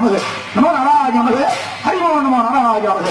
நமது நமோ நாராஜ நமது ஹரிமோ நமோ நாராஜ நமது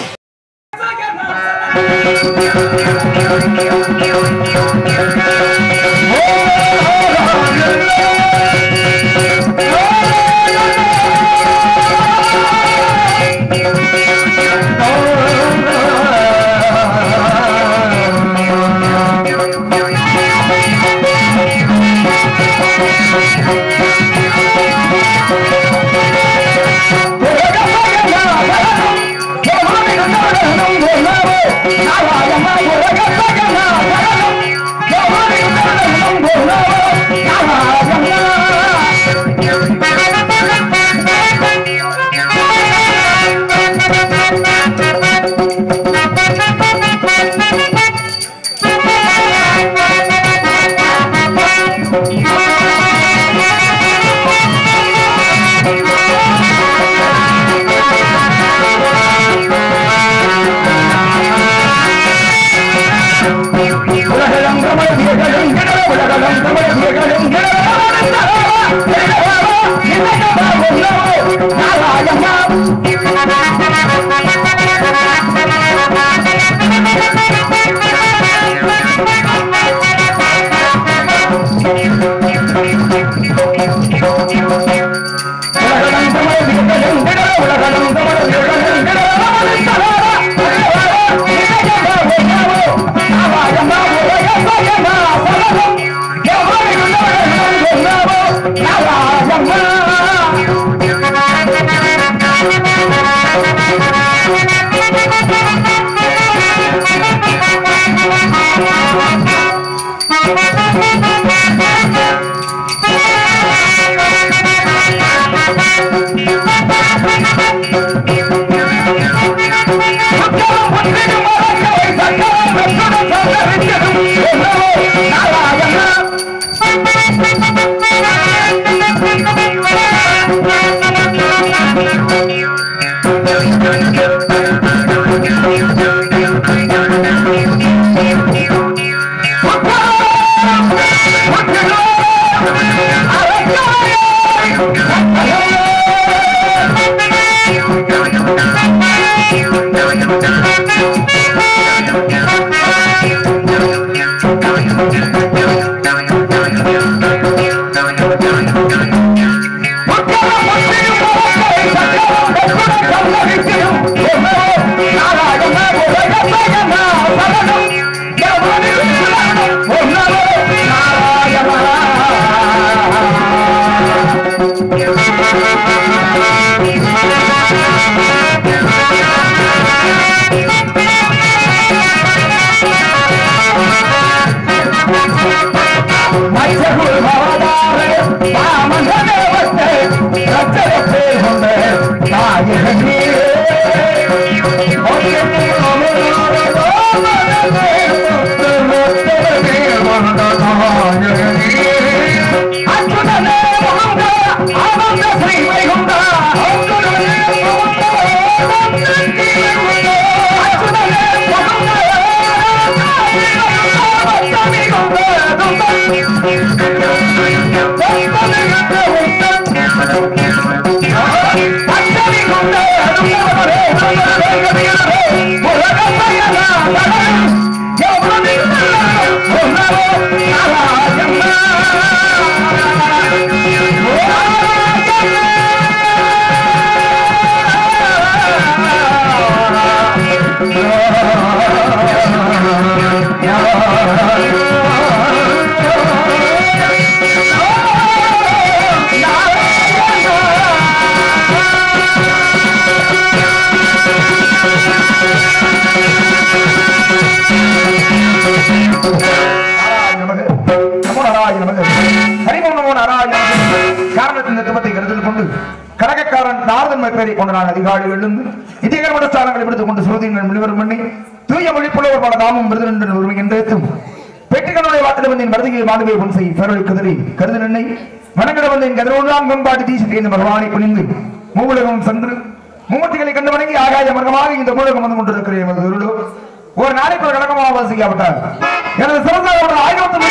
காரணத்தின் திட்டத்தை கருத்தில் கொண்டு கழகக்காரன் நாரதன் பெயரை கொண்ட நான் அதிகாலை எழுந்து இதிகரமட ஸ்தானங்களை எடுத்துக் கொண்டு சுருதிகள் முனிவரும் பண்ணி தூய மொழிப்புள்ளவர் பல நாமும் விருது உரிமைகின்றேத்தும் பெட்டிகளுடைய வாட்டில் வந்தேன் வருதிகை மாணவியை பொன் செய் பெருளை குதிரை கருது நின்னை வணங்கிட வந்தேன் கதிரோடாம் கொம்பாட்டு தீசி இந்த பகவானை குனிந்து மூவுலகம் சென்று மூமூர்த்திகளை கண்டு வணங்கி ஆகாய மர்மமாக இந்த மூலகம் வந்து கொண்டிருக்கிறேன் எமது இருளோ ஒரு நாளைக்கு ஒரு கடகமாக வசிக்கப்பட்டார் எனது சிறந்த ஆயிரத்தி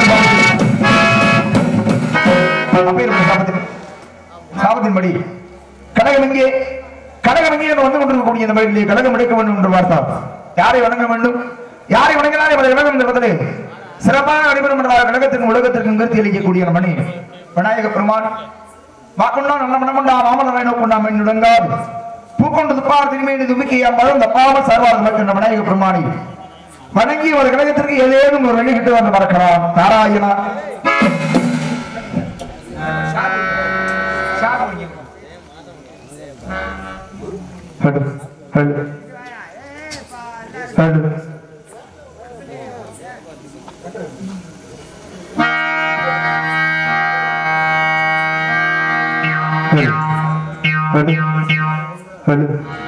அப்பேற்பட்ட சாபத்தின் சாபத்தின்படி கழகம் இங்கே கழகம் இங்கே என்று வந்து கொண்டிருக்கக்கூடிய இந்த மகளிலே கழகம் எடுக்க வேண்டும் என்று பார்த்தார் யாரை வணங்க வேண்டும் யாரை வணங்கினால் இவரை இலகம் என்பதிலே சிறப்பாக நடைபெறும் என்ற கழகத்திற்கும் உலகத்திற்கும் கருத்தி அளிக்கக்கூடிய மணி விநாயக பெருமான் வாக்குண்டா நல்ல மனமுண்டா மாமலரை நோக்குண்டாம் என்னுடங்காது பூக்கொண்டு துப்பார் திருமையை துமிக்கையா பழம் தப்பாமல் சார்வார் மற்ற விநாயக பெருமானி வணங்கி ஒரு கழகத்திற்கு ஏதேனும் ஒரு வெளியிட்டு வந்து மறக்கலாம் Narayana hello hello hello hello hello hello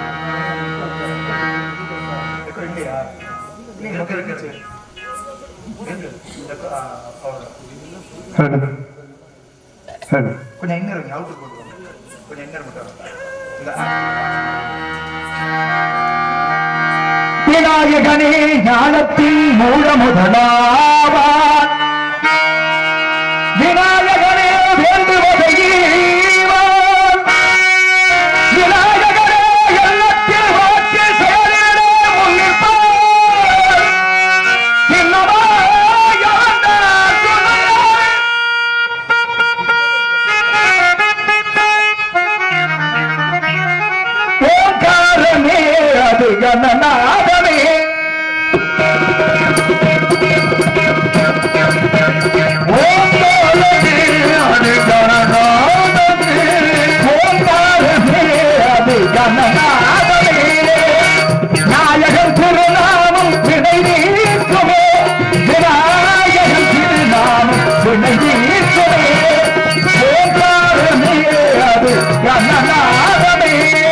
hello hello கொஞ்சம் எங்க இருங்க அவுட்டு போட்டு கொஞ்சம் எங்க மட்டும் விநாயகனே ஞானத்தின் மூல முதலாவான் விநாயகனே வேண்டுவதை ஈவான். விநாயகனே எண்ணத்தில் வாக்கு செயலிலே முன்னிற்பான். இன்னமாயாண்ட துணையாய் ஓங்காரமே அது கணநாதமே ஓங்காரமே அது கணநாதமே ஓங்காரமே அது கணநாதமே நாயகன் திருநாமம் வினை நீக்குமே விநாயகன் திருநாமம் வினை நீக்குமே ஓங்காரமே அது கணநாதமே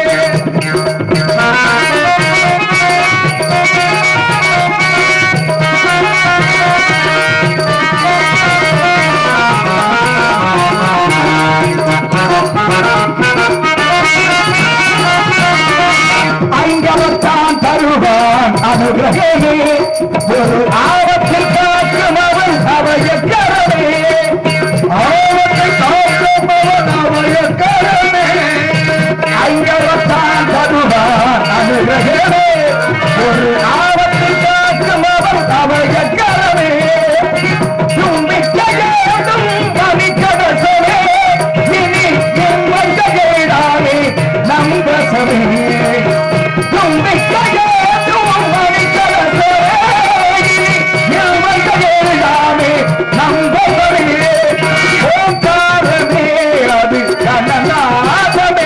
ஐங்கவத்தான் தருவான் அனுகிரகமே ஒரு ஆபத்தில் காக்கும் அவன் அவையக்கரமே ஆபத்தை காக்கும் அவன் அவையக்கரமே ஐங்கவத்தான் தருவான் அனுகிரகமே ஒரு ஆபத்தில் காக்கும் அவன் அவையக்கரமே தும்பிக்கையோடும் பனிக்கடசமே இனி என் வஞ்சகேடாவே நம்பசமே தும்பிக்கையோடும் பனிக்கடசமே இனி என் வஞ்சகேடாவே நம்பசமே ஓங்காரமே அது கனநாதமே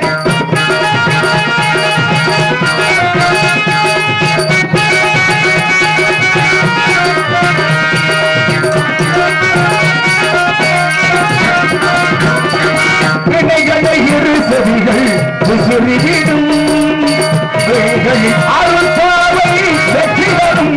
வினைகளை இரு செவிகள் விசிறிவிடும் வேகளில் அருள் பார்வை வெற்றி வரும்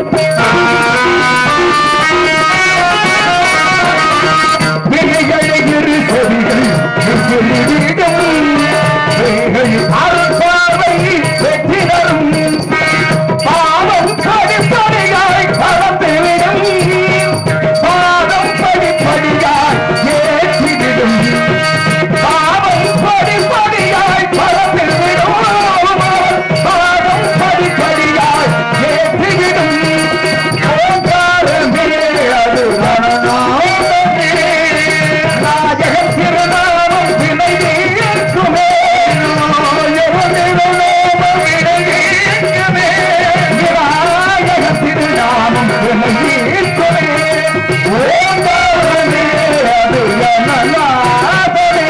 வினைகளை இரு செவிகள் விசிறிவிடும் வேகளில் அருள் பார்வை வெற்றி வரும் பாவம் படிப்படியாய் பரப்பிவிடும் பாதம் படிப்படியாய் ஏற்றிவிடும் பாவம் படிப்படியாய் பரப்பிவிடும் பாதம் படிப்படியாய் ஏற்றிவிடும் ஓங்காரமே அது ரணநாதமே நாயகன் திருநாமம் வினை நீக்குமே நாயகனிடம் நாமம் வினை நீக்குமே விநாயகன் திருநாமம் வினை நீக்குமே ஓங்காரமே அது ரணநாதமே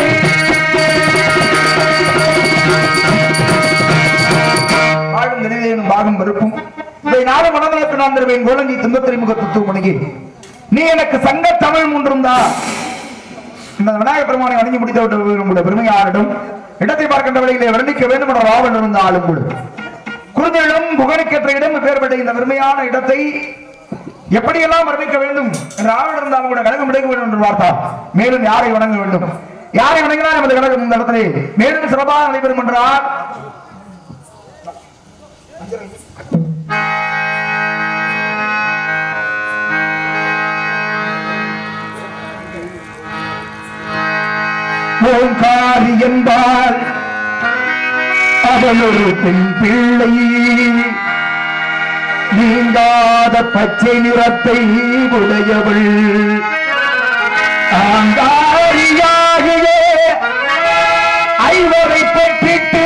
ஆடும் நினைவேனும் பாகம் வெறுப்பும் இதை நாடு மனதளக்கு நான் தருவேன் கோலங்கி துன்பத்திரை முகத்துவ முனகி நீ எனக்கு சங்க தமிழ் மூன்றும் தான் இந்த விநாயக பெருமானை வணங்கி முடித்து விட்டு உங்களுடைய பெருமையாரிடம் இடத்தை பார்க்கின்ற வழியிலே வர்ணிக்க வேண்டும் என்ற ராவன் இருந்தாலும் கூட குருதியிடம் புகழுக்கேற்ற இடம் பெயர்பட்ட இந்த பெருமையான இடத்தை எப்படியெல்லாம் வர்ணிக்க வேண்டும் என்று ஆவல் இருந்தாலும் கூட கழகம் எடுக்க வேண்டும் என்று பார்த்தார் மேலும் யாரை வணங்க வேண்டும் யாரை வணங்கினால் நமது கழகம் இந்த இடத்திலே மேலும் சிறப்பாக நடைபெறும் என்றால் ஓங்காரி என்பார் அவள் ஒரு பெண் பிள்ளை நீங்காத பச்சை நிறத்தை உடையவள் ஆங்காரியாகிய ஐவரை பெற்றிட்டு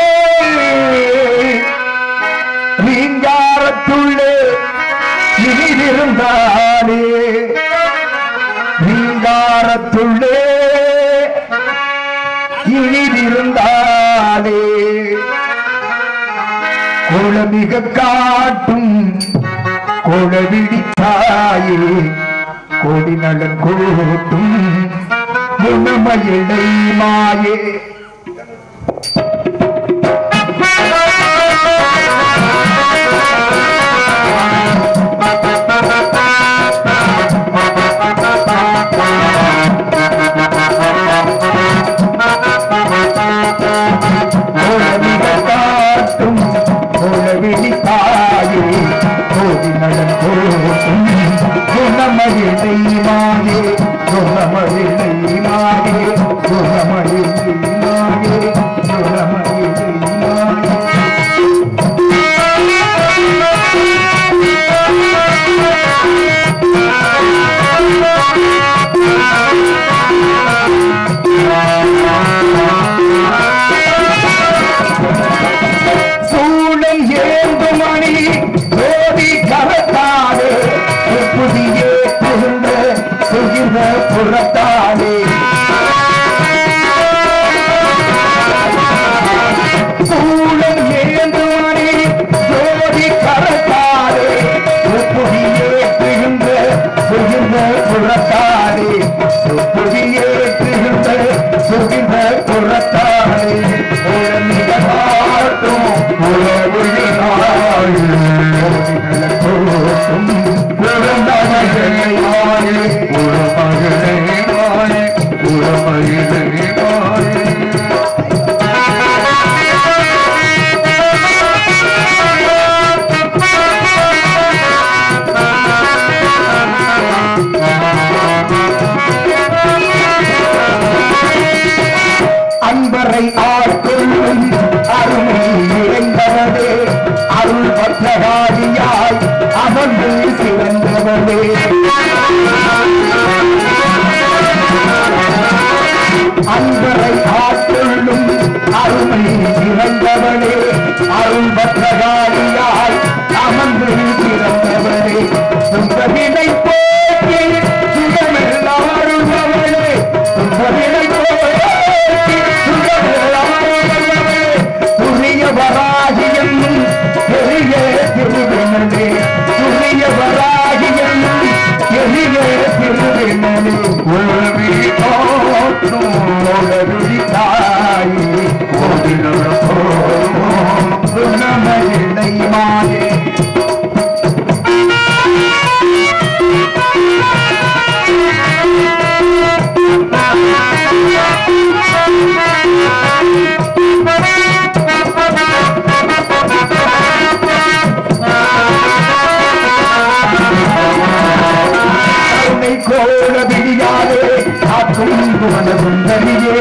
நீங்காரத்துள்ளே இனிதிருந்தாளே நீங்காரத்துள்ளே இனிதிருந்தாளே குளமிக காட்டும் குளவிடித்தாயே கொடி நலன் கூட்டும் குணமயிலை மாயே குளமிக காட்டும் குளவிடித்தாயே கொடி நலன் கூட்டும் குணமயிலை மாயே குணமயிலை மாயே குணமயிலை மாயே குணமயிலை மாயே சூழல் ஏந்து மணி ஜோதி கரத்தாலே புதியே புகுந்த சுகிர புறத்தாலே சூழல் ஏந்து மணி ஜோதி கரத்தாலே புதியே புகுந்த சுகிர புறத்தாலே புதியே புகுந்த சுகிர புறத்தாலே உழமிக காட்டும் உழவுழினாள் கோட்டும் உழந்தமகளை மாறி உழமகளை மாறி உழமகளை மாறி அன்பரை ஆட்கொள்ளும் அருமை நிறைந்தவரே அருள் பற்றவாதியாய் அமர்ந்து சிறந்தவரே அன்பரை ஆட்கொள்ளும் அருமை நிறைந்தவரே அருள் பற்றவாதியாய் அமர்ந்து சிறந்தவரே சுந்தரினை போக்கி சுகமெல்லாம் அருள்பவளே சுந்தரினை போக்கி சுகமெல்லாம் அருள்பவளே துரிய வராகியம் பெரிய திருவெண்ணே துரிய வராகியம் பெரிய திருவெண்ணே உழவி காட்டும் உழவி தாயே கோவிலும் குணமயிலை மாயே கருணை கோல விடியாலே காக்கும் புவன சுந்தரியே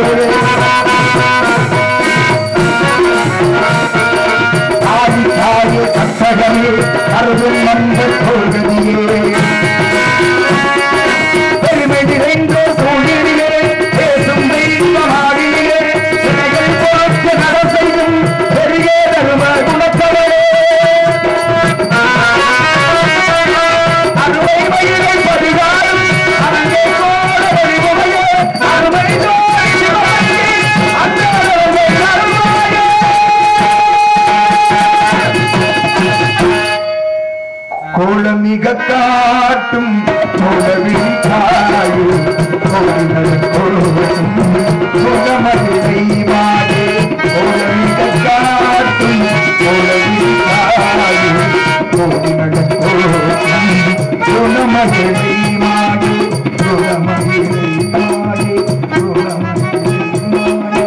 ஆதி காய கற்பகமே அருள் மந்த கொள்கதியே பெருமை நிறைந்த சூழ்நிலையே பேசும் தெய்வமாடியே சிலைகள் போற்ற நட செய்யும் பெரிய தரும குணத்தவரே அருமை மயிலை பதிகாரம் அங்கே கோல வழிமுறையே அருமை ஜோதி சிவகங்கை அந்த அருமை அருள்வாயே கோலமிக காட்டும் கோலவி தாயே கோவிலன் கொழுவும் கோலமதிரை மாயே கோலமிக காட்டும் கோலவி தாயே கோவிலன் கொழுவும் கோலமதிரை மாயே கோலமதிரை மாயே கோலமதிரை மாயே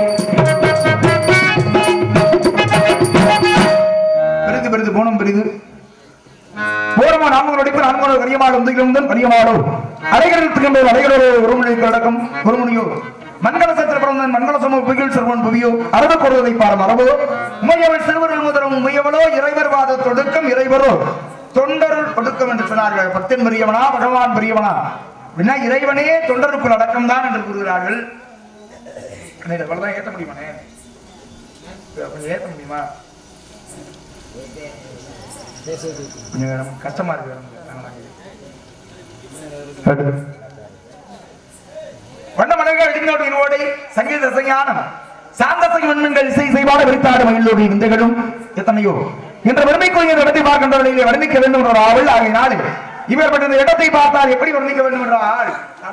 பெரிது பெரிது போனம் பெரிது போரமா நாமங்கள் நடிப்பு நான்கு கரியமாடு உந்திகளும் கரியமாடோ அலைகளுக்கு அலைகளோடு ஒரு மணிக்கு அடக்கம் ஒரு மணியோ மண்கல சத்திர பிறந்த நம்பியோ அறவு கொடுவதை பார் மரபோ உமையவள் சிறுவர்கள் முதலும் உமையவளோ இறைவர் வாத தொடுக்கம் இறைவரோ தொண்டருள் ஒடுக்கம் என்று சொன்னார்கள் பக்தன் பெரியவனா பகவான் பெரியவனா அப்படின்னா இறைவனே தொண்டருக்குள் அடக்கம் தான் என்று கூறுகிறார்கள் அண்ணே, இதை இவ்வளவுதான் ஏத்த முடியுமாண்ணே இதை கொஞ்சம் ஏத்த முடியுமா கொஞ்சம் நமக்கு கஷ்டமா இருக்கு நமக்கு. அதனால இது. வண்ண மலர்கள் இடினோடு இனோடை சங்கீத சஞானம் சாந்த சங்கங்கள் இசை செய்வாட விரித்தாடு மயிலோடு விந்தைகளும் எத்தனையோ என்ற பெருமைக்குரிய இடத்தை பார்க்கின்ற வழியிலே வர்ணிக்க வேண்டும் என்ற ஒரு ஆவல் ஆகையினாலே இவர் பட்ட இந்த இடத்தை பார்த்தால் எப்படி வர்ணிக்க வேண்டும் என்ற ஆள்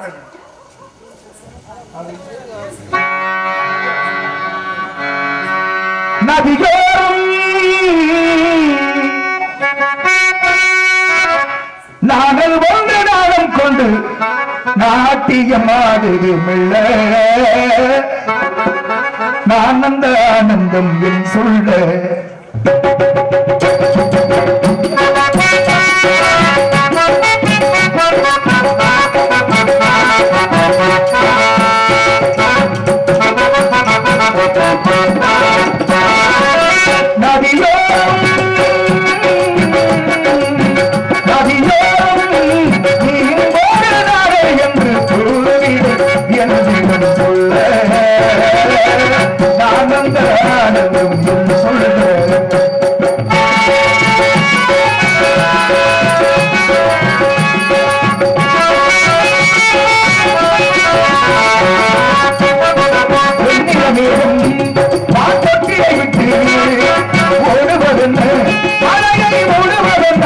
நதியோரும் நாங்கள் ஒன்று நாளம் கொண்டு நாட்டியமாடுது மெல்ல நான் அந்த ஆனந்தம் என் சொல்ல சொல்ல ஓடுவதென்ன மலையை ஓடுவதென்ன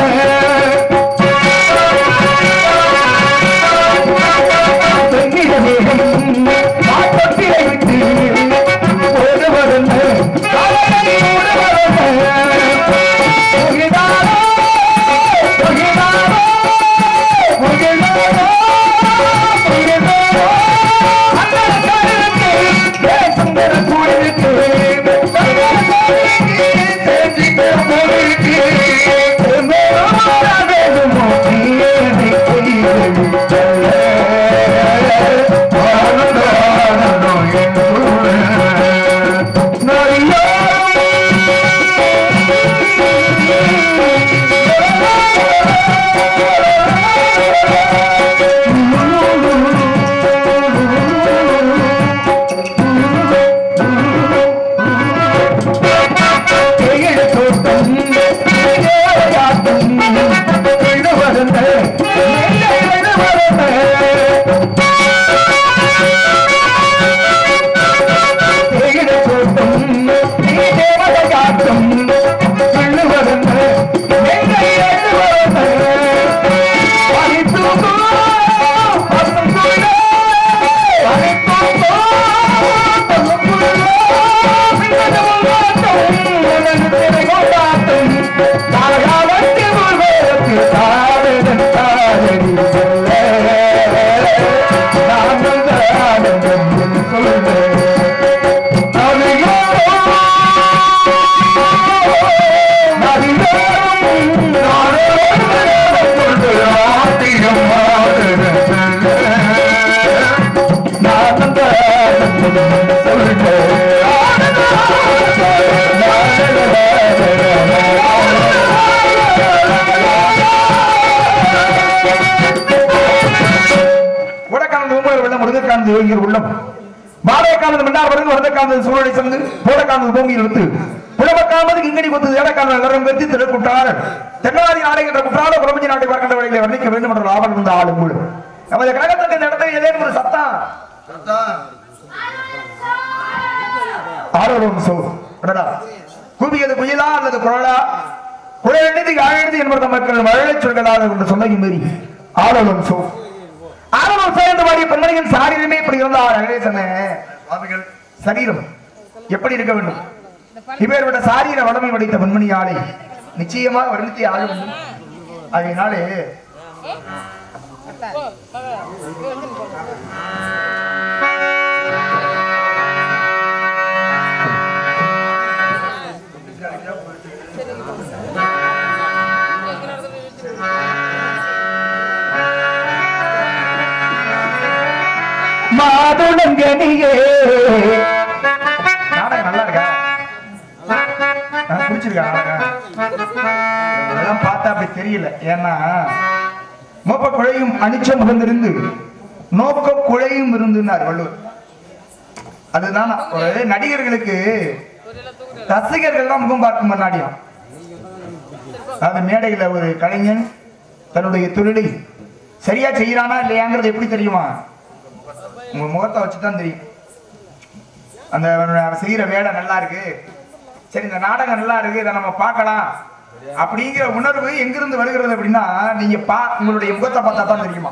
உடக்கானது உமர் வெள்ளம் முருகக்கானது யோகியர் உள்ளம் மாடக்கானது மன்னார் வருது வரதக்கானது சூழலை சங்கு போடக்கானது பூமியில் வித்து புலவக்கானது கிங்கடி கொத்து ஏடக்கானது நகரம் வெத்தி திருக்குட்டார் தென்னாதி ஆடைகின்ற குற்றால குழம்பி நாட்டை பார்க்கின்ற வழிகளை வர்ணிக்க வேண்டும் என்ற லாபம் இருந்த ஆளும் கூட நமது கழகத்துக்கு இந்த இடத்துல ஏதேனும் ஒரு சத்தம் ஆரோடும் சோ அடடா. கூவியது குயிலா அல்லது குரலா குரல் எழுதி ஆழ்ந்து என்பது மக்கள் மழலை சொல்களாக கொண்டு சொன்னதை மீறி ஆரோடும் சோ ஆரோடும் சேர்ந்து பாடிய பெண்மணியின் சாரீரமே இப்படி இருந்தார் அழகேசன சுவாமிகள் சரீரம் எப்படி இருக்க வேண்டும் இவர்விட சாரீர வடமை வடித்த பெண்மணியாலே நிச்சயமா வர்ணித்து ஆக வேண்டும் அதனாலே மாதுளங்கனியே நாடக அது தெரியல ஏன்னா மோப்ப குழையும் அனிச்சம் முகந்திருந்து நோக்க குழையும் இருந்துன்னார் வள்ளுவர் அதுதான் ஒரு நடிகர்களுக்கு ரசிகர்கள் தான் முகம் பார்க்கும் முன்னாடியும் அது மேடையில ஒரு கலைஞன் தன்னுடைய தொழிலை சரியா செய்யறானா இல்லையாங்கிறது எப்படி தெரியுமா உங்க முகத்தை வச்சு தான் தெரியும் அந்த அவன் செய்யற வேலை நல்லா இருக்கு சரி இந்த நாடகம் நல்லா இருக்கு இதை நம்ம பார்க்கலாம் அப்படிங்கிற உணர்வு எங்கிருந்து வருகிறது அப்படின்னா நீங்க பா உங்களுடைய முகத்தை பார்த்தா தான் தெரியுமா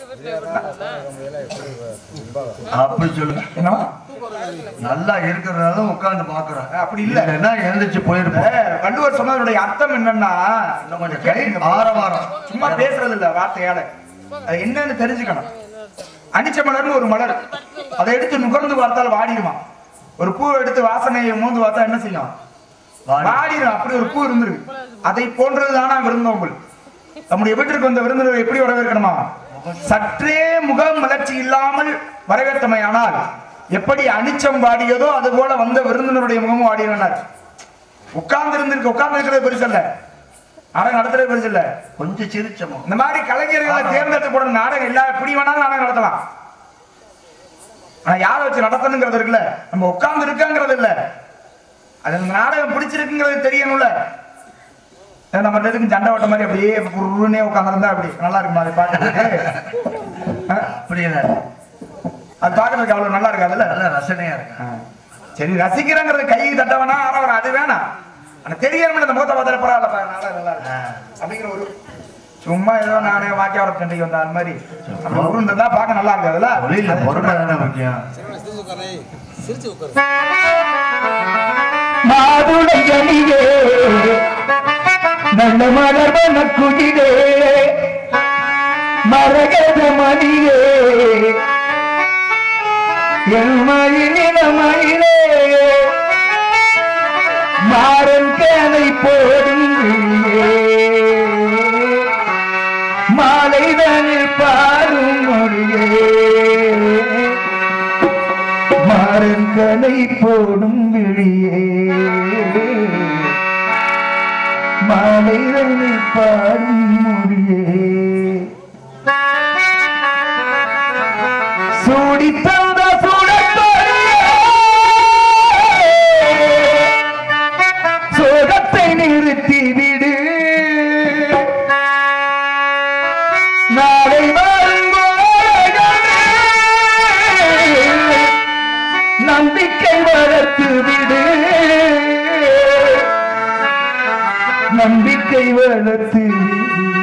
அப்படி சொல்லுங்க என்னவா நல்லா இருக்கிறனால உட்கார்ந்து பாக்குறோம் அப்படி இல்ல. இல்லைன்னா எழுந்திரிச்சு போயிருப்போம் அஹ் வள்ளுவர் சொன்னதனுடைய அர்த்தம் என்னன்னா இன்னும் கொஞ்சம் கை ஆரவாரம் சும்மா பேசுறது இல்ல வார்த்தையால அது என்னன்னு தெரிஞ்சுக்கணும் அனிச்ச மலர்னு ஒரு மலர் அதை எடுத்து நுகர்ந்து பார்த்தால் வாடிடுமா ஒரு பூவை எடுத்து வாசனையை மூந்து பார்த்தா என்ன செய்யும் வாடி. வாடிடும் அப்படி ஒரு பூ இருந்திருக்கு அதை போன்றதுதானா விருந்தோம்பல் நம்முடைய வீட்டிற்கு வந்த விருந்தினரை எப்படி வரவேற்கணுமா சற்றே முக மலர்ச்சி இல்லாமல் வரவேற்றமையானால் எப்படி அனிச்சம் வாடியதோ அது போல வந்த விருந்தினருடைய முகமும் வாடினார் உட்கார்ந்து இருந்திருக்கு உட்கார்ந்து இருக்கிறது பெருசு இல்ல நாடகம் நடத்துறது பெருசு இல்ல கொஞ்சம் சிரிச்சமோ இந்த மாதிரி கலைஞர்களை தேர்ந்தெடுத்து போட நாடகம் எல்லா எப்படி வேணாலும் நாடகம் நடத்தலாம் ஆனா யாரை வச்சு நடத்தணுங்கிறது இருக்குல்ல நம்ம உட்கார்ந்து இருக்காங்கிறது இல்ல அது அந்த நாடகம் பிடிச்சிருக்குங்கிறது தெரியணும்ல ஏன்னா நம்ம எதுக்கும் சண்டை ஓட்ட மாதிரி அப்படியே உருனே உட்காந்துருந்தா அப்படி நல்லா இருக்குமா அதை பார்க்கறதுக்கு ஆ? அப்படி இல்லை அது பார்க்கறதுக்கு அவ்வளவு நல்லா இருக்காதுல்ல நல்ல ரசனையா இருக்கு ஆ. சரி ரசிக்கிறங்கிறது கை தட்ட வேணா ஆரவரம் அது வேணாம் ஆனா தெரியணும் இந்த முகத்தை பார்த்தாலே பரவாயில்ல நல்லா நல்லா இருக்கு ஆ. அப்படிங்கிற ஒரு சும்மா ஏதோ நானே வாக்கியாவர சண்டைக்கு வந்த அது மாதிரி அப்படி உருண்டா பார்க்க நல்லா இருக்காதுல்ல தொழில பொறுமை தானே முக்கியம் மாதுளையணியே நல்ல மலர்வன குயிலே மரகத மணியே என் மயிலின மயிலே மாறன் கேனை போடும் விழியே மாலைதனில் பாடும் மொழியே மாறன் கலை போடும் விழியே மாலைதனை பாடும் மொழியே சூடி தந்த சோகத்தை நிறுத்தி விடு நாளை வரும்போதே நம்பிக்கை வளர்த்து விடு நம்பிக்கை வளர்த்து விடு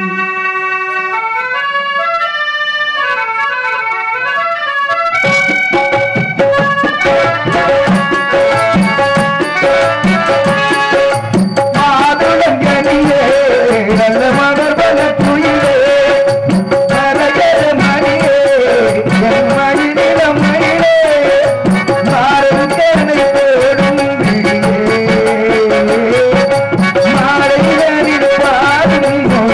மாதுளங்கனியே நல்ல மலர் வளர்த்துயிலே மரகத மணியே என் மயிலில மயிலே மாறும் கனை போடும் விழியே மாலைதனில் பாடும்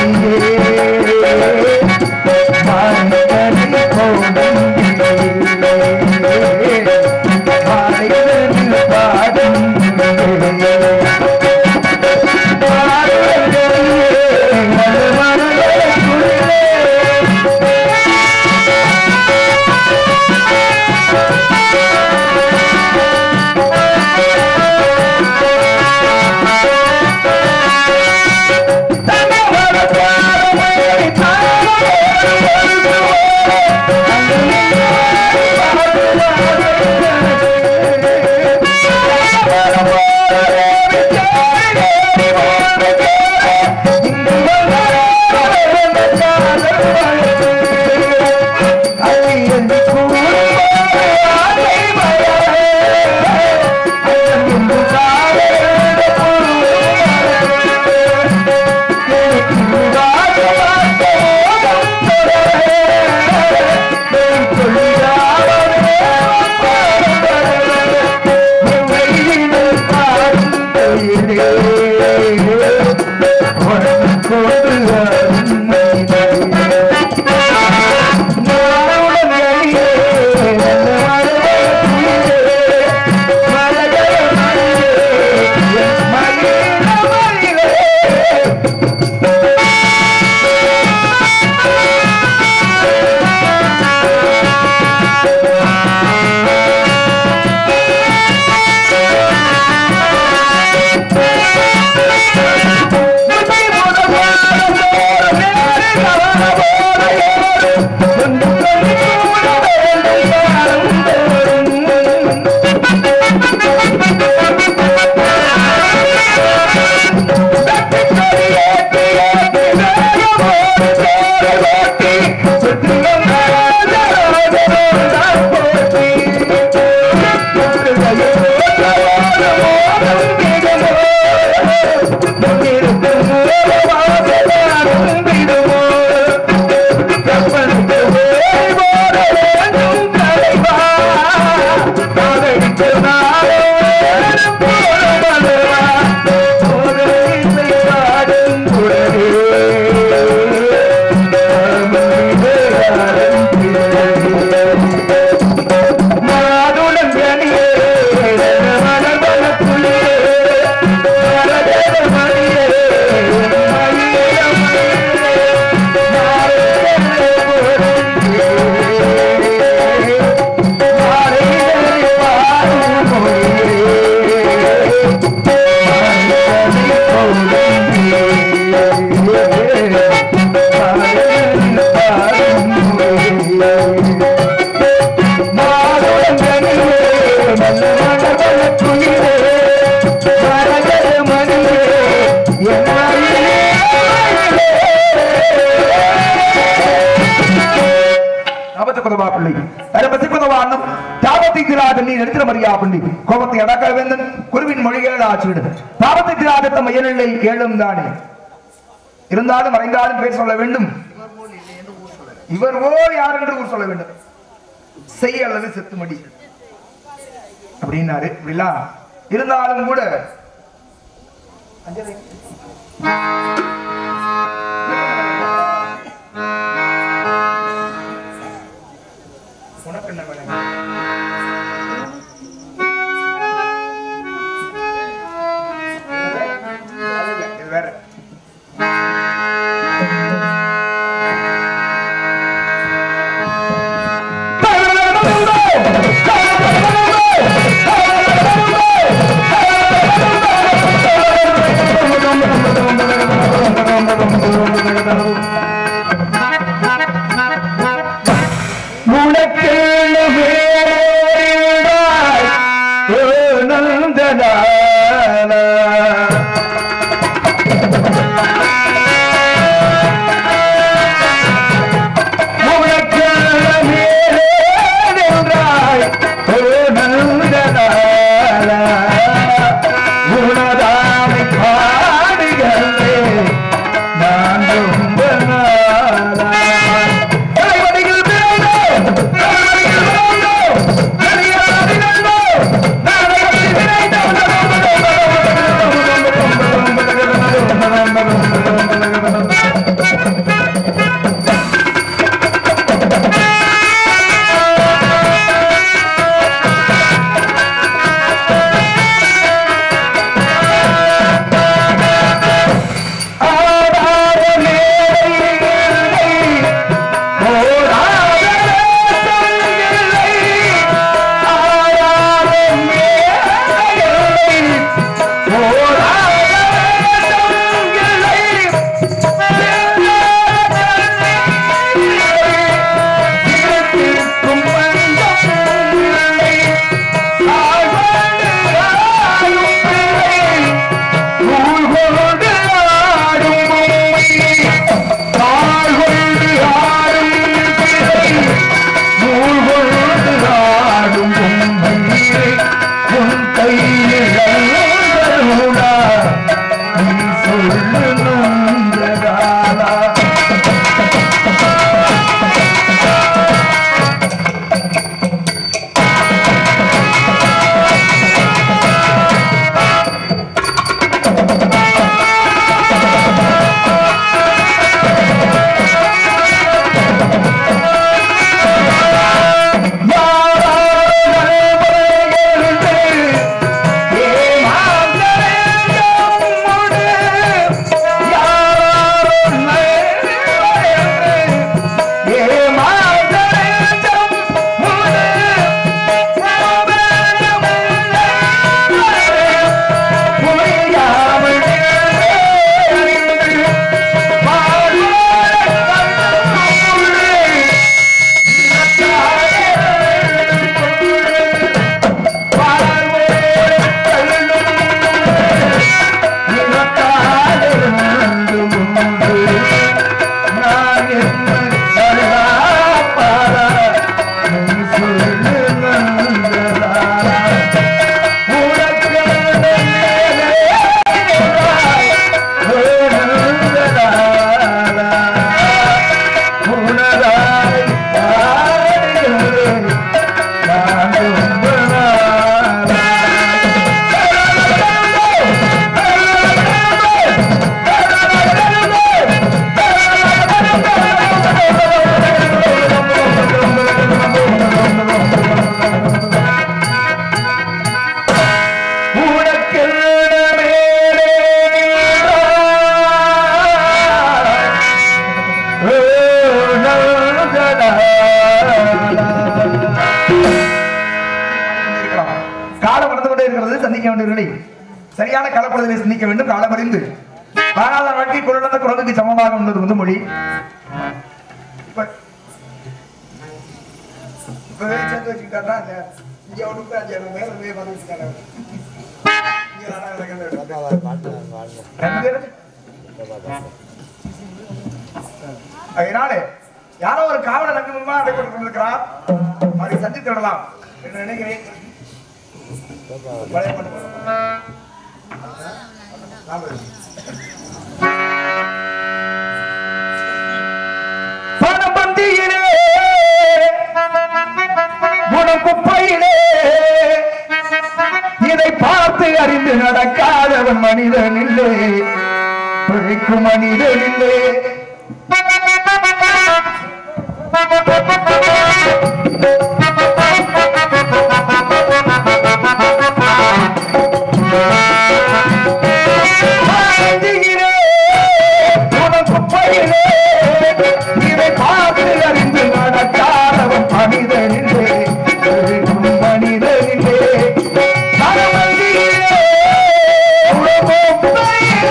குயிலே மரகத மணியே என் நாற்பத்தி கொதவா பிள்ளை அறுபத்தி கொதவா அண்ணம் தாபத்தை திராத நீ எடுத்துட மரியா பிள்ளை கோபத்தை அடக்க வேந்தன் குருவின் மொழிகள் ஆச்சுவிடு தாபத்தை திராத தம் இயலில்லை ஏழும் தானே இருந்தாலும் மறைந்தாலும் பேர் சொல்ல வேண்டும் இவர் போல் யார் என்று ஊர் சொல்ல வேண்டும் செய் அல்லது செத்துமடி அப்படின்னாரு இப்படிலாம் இருந்தாலும் கூட உனக்கு என்ன வேணும் இது வேற உனக்கென்ன வேறாய் ஓ நந்தனா உனதாமை பாடுகிறே நான் ரொம்ப நாளாய். தலைவலிகள் பிறந்தோம், தலைவலிகள் பிறந்தோம், நடிகராதி நந்தோம், நாடகத்தில் விளைந்தோம். ஆடாத மேடையில்லை, ஓடாத நேசமில்லை. ஆடாத மேடையில்லை, ஓடாத நேசமில்லை. இருட்டிற்கும் பஞ்சம் இல்லை. ஆழ்வாடு ஆளும் பிள்ளை நூல்கொண்டு ஆடும் பொம்மை தாழ்கொண்டு ஆடும் பிள்ளை நூல்கொண்டு ஆடும் பொம்மை உன் கையில் கருணா நீ சொல்லு நந்தகாலா காலம் கடந்து கொண்டே இருக்கிறது சந்திக்க வேண்டியவர்களை சரியான கலப்படத்தை சிந்திக்க வேண்டும் காலம் அறிந்து ஆனால் வாழ்க்கை குரலந்த குரலுக்கு சமமாக உள்ளது வந்து மொழி இப்ப இப்பவே சேர்த்து வச்சுக்கிட்டாருன்னா அந்த இங்க ஒண்ணு அஞ்சு எனக்கு மேல போய் வந்துட்டாங்க இங்க நடக்கிறது ரெண்டு பேரும் அதனால யாரோ ஒரு காவல நங்கமா அடைபட்டு கொண்டிருக்கிறார் அவரை சந்தித்து விடலாம் என்று நினைக்கிறேன் பழைய பாட்டு பாடுங்க. நாம பணபந்தியிலே குணக்குப்பையிலே இதை பார்த்து அறிந்து நடக்காதவன் மனிதன் இல்லை பிழைக்கும் மனிதன் இல்லை பணபந்தியிலே குணக்குப்பையிலே இதை பார்த்து அறிந்து நடக்காதவன் மனிதன் இல்லை பிழைக்கும் மனிதன் இல்லை பணபந்தியிலே குணக்குப்பையிலே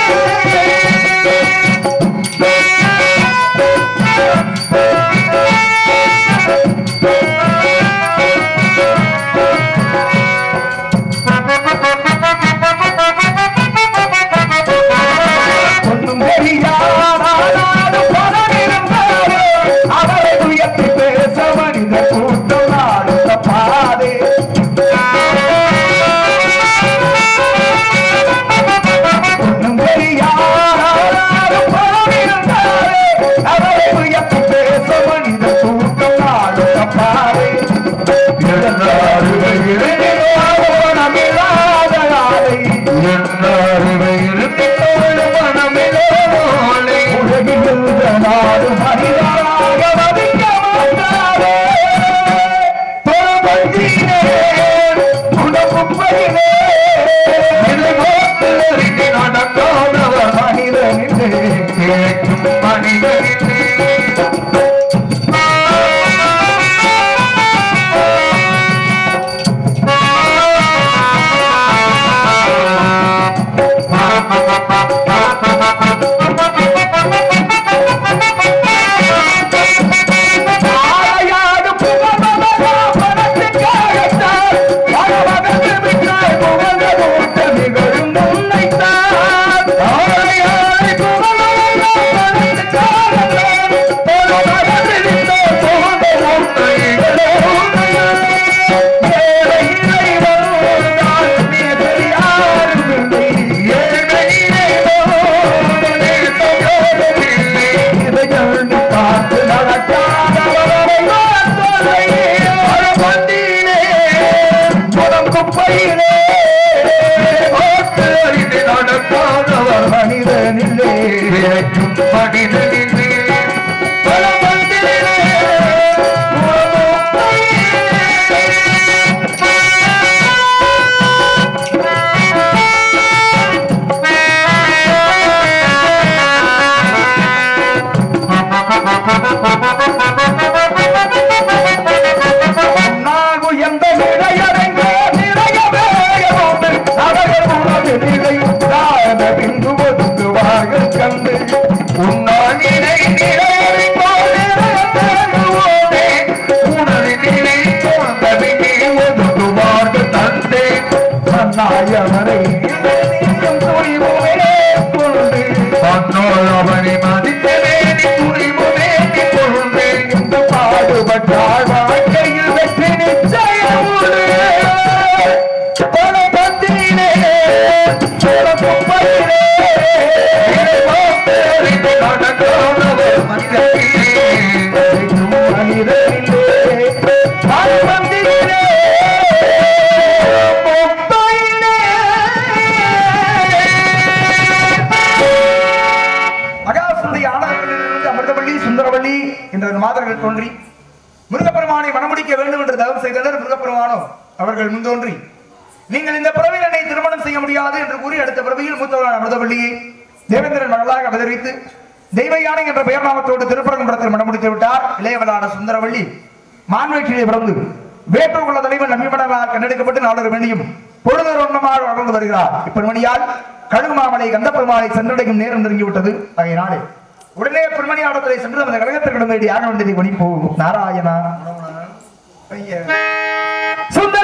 ஒன்றும் தெரியாதாலும் பலர் இருந்தாரே அவரை உயர்த்தி பேச மனித கூட்டம் நாடுத்த பாதே ஒன்றும் தெரியாதாலும் பலர் இருந்தாரே அவரை உயர்த்தி பேச மனித கூட்டம் நாடுத்த பாதே மனிதனிலே ஆளையாடு புகழ்வதா பணத்துக்காகத்தான். பணவகத்து விட்டாய் புகழ்ந்த கூட்டம் நிகழும் உன்னைத்தான். ஆளையாடு புகழ்வதா பணத்துக்காகத்தான். பணவகத்து விட்டாய் புகழ்ந்த கூட்டம் நிகழும் உன்னைத்தான். ஏழை இறைவன் ஒரு நாள் நீ தெரியாரும் இல்லை. ஏழை இறைவன் நீ தெரியாரும் இல்லை. இதை எண்ணி பார்த்து நடக்காதவரை நான் சொல்லையே. மரபண்டியிலே, புறம் குப்பையிலே, போட்டு அறிந்து நடக்காதவர் மனிதனில்லை. இழைக்கும் மனிதனில்லை. மரபண்டியிலே, புறம் குப்பையிலே, நான் உயர்ந்த நிலையடைந்தே நிறைய வேகமோடு அவர்கள் உணவு நிலை தான பின்பு ஒதுங்குவார்கள் கண்டு உன்னால் நிலை நிறையறிந்தோடு தேடுவோனே உணவு நிலை தோன்ற பின்னே ஒதுங்குவார்கள் தந்தே நாயவரை துணிவுமே கொண்டு அன்னோர் அவனை மதித்தவே துணிவுமே கொண்டு இந்த பாடுபட்டால் வாழ்க்கையில் வெற்றி நிச்சயம் உண்டு. பல பந்தியிலே, பல குப்பையிலே, இறைவாக்கு அறிந்து நடந்தோனவர் மனிதனிலே, மனிதனிலே, பல பந்தியிலே, மகாசுந்தி ஆனந்தத்திலிருந்து அமிர்தவள்ளி சுந்தரவள்ளி என்ற மாதர்கள் தோன்றி முருகப்பெருமானை மணமுடிக்க வேண்டும் என்று தவம் செய்தனர் முருகப்பெருமானோ அவர்கள் முன்தோன்றி நீங்கள் இந்த பிறவியில் என்னை திருமணம் செய்ய முடியாது என்று கூறி அடுத்த பிறவியில் மூத்தவரான அமிர்தவள்ளியை தேவேந்திரன் மகளாக அவதரித்து தெய்வ யானை என்ற பெயர் நாமத்தோடு திருப்பரங்குன்றத்தில் மணமுடித்து விட்டார் இளையவளான சுந்தரவள்ளி மான்வேற்றிலே பிறந்து வேற்றூர் உள்ள தலைவன் நம்பிமடங்களால் கண்டெடுக்கப்பட்டு நாளொரு வேண்டியும் பொழுதொரு ஒன்றமாக வளர்ந்து வருகிறார் இப்பெண்மணியால் கழுகு மாமலை கந்த பெருமாளை சென்றடையும் நேரம் நெருங்கிவிட்டது ஆகையினாலே உடனே பெண்மணி ஆடத்திலே சென்று அந்த கழகத்திற்கிடம் வேண்டி யாக வேண்டியதை ஒளி போகும் நாராயணா ஐயா. சுந்தர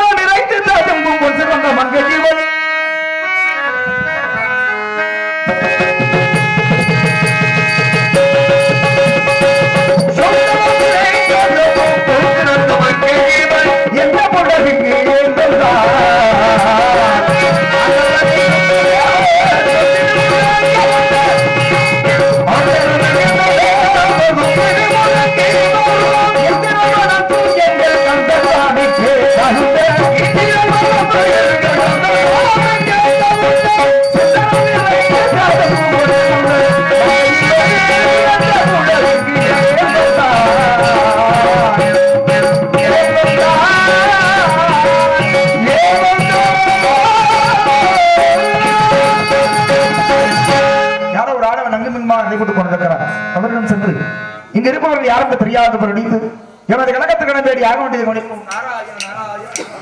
நடைபெற்றுக் கொண்டிருக்கிறார் அவரிடம் சென்று இங்க இருப்பவர்கள் யாரும் தெரியாதவர் அடித்து எனது கழகத்துக்கு தேடி ஆக வேண்டியது கவனிக்கும் நாராயண நாராயண